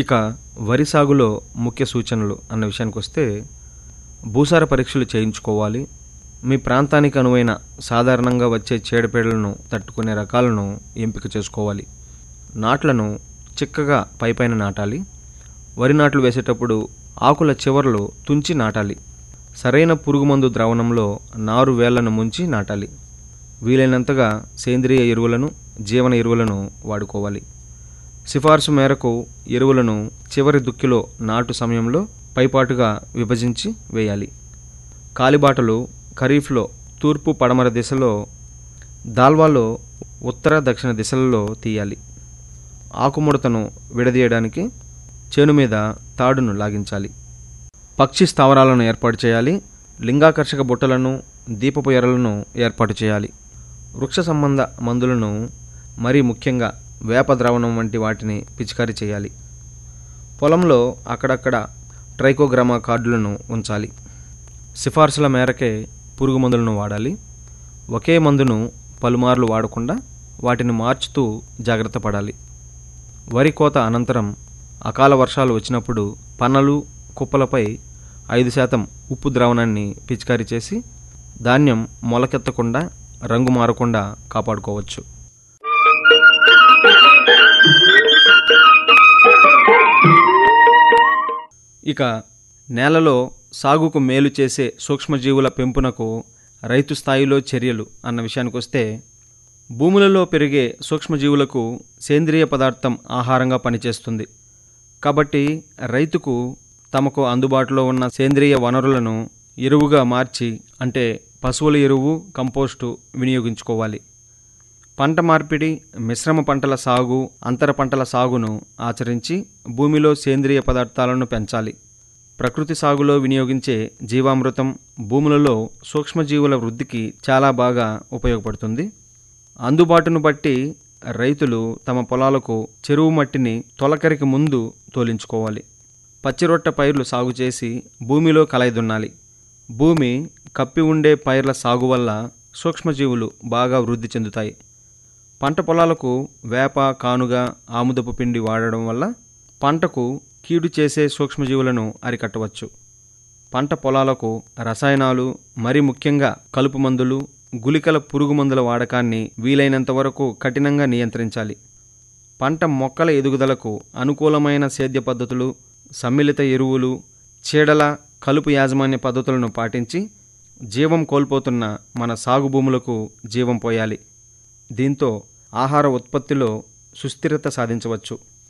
ఇక వరి సాగులో ముఖ్య సూచనలు అన్న విషయానికి వస్తే భూసార పరీక్షలు చేయించుకోవాలి మీ ప్రాంతానికి అనువైన సాధారణంగా వచ్చే చీడపీడలను తట్టుకునే రకాలను ఎంపిక చేసుకోవాలి నాట్లను చిక్కగా పైపైన నాటాలి వరి నాట్లు వేసేటప్పుడు ఆకుల చివర్లు తుంచి నాటాలి సరైన పురుగుమందు ద్రావణంలో నారు వేళ్లను ముంచి నాటాలి వీలైనంతగా సేంద్రియ ఎరువులను జీవన ఎరువులను వాడుకోవాలి సిఫార్సు మేరకు ఎరువులను చివరి దుక్కిలో నాటు సమయంలో పైపాటుగా విభజించి వేయాలి కాలిబాటలు ఖరీఫ్లో తూర్పు పడమర దిశలో దాల్వాలో ఉత్తర దక్షిణ దిశలలో తీయాలి ఆకుముడతను విడదీయడానికి చేను మీద తాడును లాగించాలి పక్షి స్థావరాలను ఏర్పాటు చేయాలి లింగాకర్షక బుట్టలను దీపపు ఎరలను ఏర్పాటు చేయాలి వృక్ష సంబంధ మందులను మరీ ముఖ్యంగా వేప ద్రావణం వంటి వాటిని పిచికారీ చేయాలి పొలంలో అక్కడక్కడ ట్రైకోగ్రామా కార్డులను ఉంచాలి సిఫార్సుల మేరకే పురుగు మందులను వాడాలి ఒకే మందును పలుమార్లు వాడకుండా వాటిని మార్చుతూ జాగ్రత్త పడాలి వరి కోత అనంతరం అకాల వర్షాలు వచ్చినప్పుడు పన్నలు కుప్పలపై ఐదు శాతం ఉప్పు ద్రావణాన్ని పిచికారీ చేసి ధాన్యం మొలకెత్తకుండా రంగు మారకుండా కాపాడుకోవచ్చు ఇక నేలలో సాగుకు మేలు చేసే సూక్ష్మజీవుల పెంపునకు రైతు స్థాయిలో చర్యలు అన్న విషయానికి వస్తే భూములలో పెరిగే సూక్ష్మజీవులకు సేంద్రియ పదార్థం ఆహారంగా పనిచేస్తుంది కాబట్టి రైతుకు తమకు అందుబాటులో ఉన్న సేంద్రియ వనరులను ఎరువుగా మార్చి అంటే పశువుల ఎరువు కంపోస్టు వినియోగించుకోవాలి పంట మార్పిడి మిశ్రమ పంటల సాగు అంతర పంటల సాగును ఆచరించి భూమిలో సేంద్రియ పదార్థాలను పెంచాలి ప్రకృతి సాగులో వినియోగించే జీవామృతం భూములలో సూక్ష్మజీవుల వృద్ధికి చాలా బాగా ఉపయోగపడుతుంది అందుబాటును బట్టి రైతులు తమ పొలాలకు చెరువు మట్టిని తొలకరికి ముందు తోలించుకోవాలి పచ్చిరొట్ట పైర్లు సాగు చేసి భూమిలో కలయిదున్నాలి భూమి కప్పి ఉండే పైర్ల సాగు వల్ల సూక్ష్మజీవులు బాగా వృద్ధి చెందుతాయి పంట పొలాలకు వేప కానుగ ఆముదపు పిండి వాడడం వల్ల పంటకు కీడు చేసే సూక్ష్మజీవులను అరికట్టవచ్చు పంట పొలాలకు రసాయనాలు మరి ముఖ్యంగా కలుపు మందులు గుళికల పురుగు మందుల వాడకాన్ని వీలైనంత వరకు కఠినంగా నియంత్రించాలి పంట మొక్కల ఎదుగుదలకు అనుకూలమైన సేద్య పద్ధతులు సమ్మిళిత ఎరువులు చీడల కలుపు యాజమాన్య పద్ధతులను పాటించి జీవం కోల్పోతున్న మన సాగు భూములకు జీవం పోయాలి దీంతో ఆహార ఉత్పత్తిలో సుస్థిరత సాధించవచ్చు